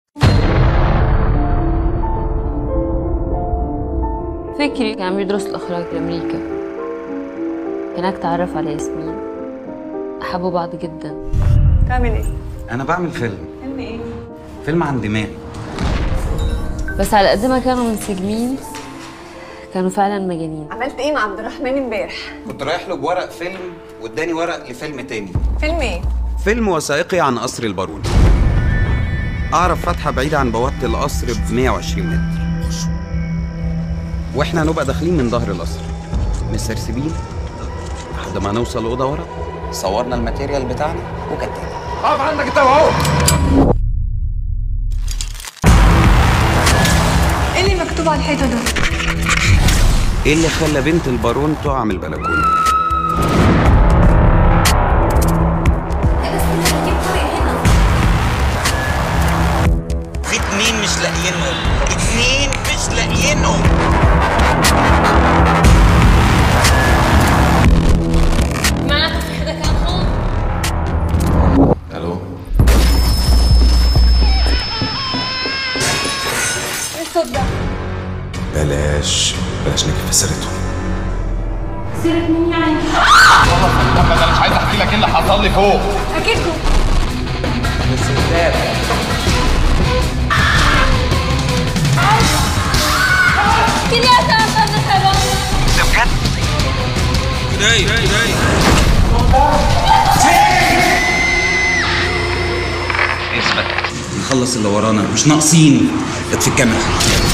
فكري كان بيدرس الإخراج بأمريكا هناك تعرف على ياسمين أحبوا بعض جدا تعمل ايه؟ انا بعمل فيلم فيلم ايه؟ فيلم عن دماغي بس على قد ما كانوا منسجمين كانوا فعلا مجانين عملت ايه مع عبد الرحمن امبارح؟ كنت رايح له بورق فيلم واداني ورق لفيلم تاني فيلم ايه؟ فيلم وثائقي عن قصر البارون اعرف فتحه بعيده عن بوابه القصر ب 120 متر واحنا هنبقى داخلين من ظهر القصر مسترسبين لحد ما نوصل الاوضه ورا صورنا الماتيريال بتاعنا وكتبنا اقف عندك انت اهو ايه اللي مكتوب على الحيطه ده؟ ايه اللي خلى بنت البارون تقع من البلكونه في اتنين مش لاقيينهم اتنين مش لاقيينهم معناته في حدا كان هون الو ايه الصوت ده؟ بلاش بلاش نجي في سيرته سيرة مين يعني؟ انا مش عايز احكي لك ايه اللي حصل لي فوق اكيد جوه كلياتها أنت حرام نخلص اللي ورانا مش ناقصين في الكاميرا